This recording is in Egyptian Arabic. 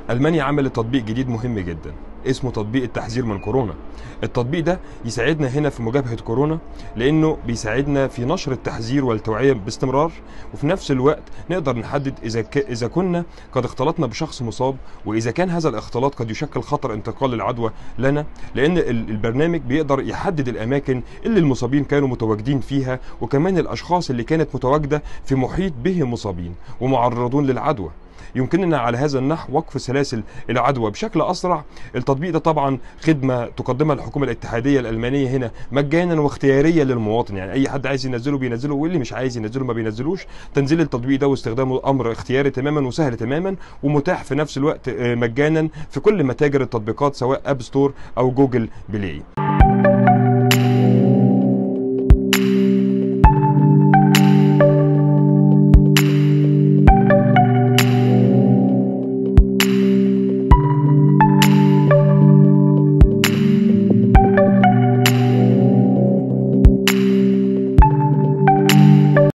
المانيا عملت تطبيق جديد مهم جدا اسمه تطبيق التحذير من كورونا التطبيق ده يساعدنا هنا في مجابهه كورونا لانه بيساعدنا في نشر التحذير والتوعيه باستمرار وفي نفس الوقت نقدر نحدد اذا ك... اذا كنا قد اختلطنا بشخص مصاب واذا كان هذا الاختلاط قد يشكل خطر انتقال العدوى لنا لان ال- البرنامج بيقدر يحدد الاماكن اللي المصابين كانوا متواجدين فيها وكمان الاشخاص اللي كانت متواجده في محيط بهم مصابين ومعرضون للعدوى يمكننا على هذا النحو وقف سلاسل العدوى بشكل اسرع التطبيق ده طبعا خدمه تقدمها الحكومه الاتحاديه الالمانيه هنا مجانا واختياريه للمواطن يعني اي حد عايز ينزله بينزله واللي مش عايز ينزله ما بينزلوش تنزيل التطبيق ده واستخدامه امر اختياري تماما وسهل تماما ومتاح في نفس الوقت آه، مجانا في كل متاجر التطبيقات سواء اب ستور او جوجل بلاي